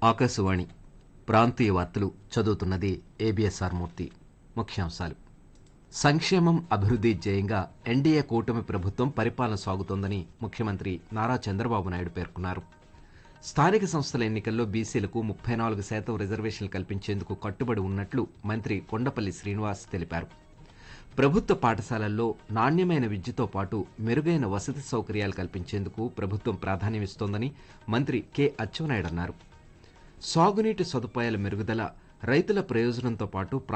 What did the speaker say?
ఆకాశవాణి ప్రాంతీయ వార్తలు చదువుతున్నది ఏబిఎస్ఆర్ మూర్తి ముఖ్యాంశాలు సంక్షేమం అభివృద్ధి ధ్యేయంగా ఎన్డీఏ కూటమి ప్రభుత్వం పరిపాలన సాగుతోందని ముఖ్యమంత్రి నారా చంద్రబాబు నాయుడు పేర్కొన్నారు స్థానిక సంస్థల ఎన్నికల్లో బీసీలకు ముప్పై నాలుగు శాతం రిజర్వేషన్లు కల్పించేందుకు కట్టుబడి ఉన్నట్లు మంత్రి కొండపల్లి శ్రీనివాస్ తెలిపారు ప్రభుత్వ పాఠశాలల్లో నాణ్యమైన విద్యతో పాటు మెరుగైన వసతి సౌకర్యాలు కల్పించేందుకు ప్రభుత్వం ప్రాధాన్యమిస్తోందని మంత్రి కె అచ్చెన్నాయుడు అన్నారు సాగునీటి సదుపాయాల మెరుగుదల రైతుల ప్రయోజనంతో పాటు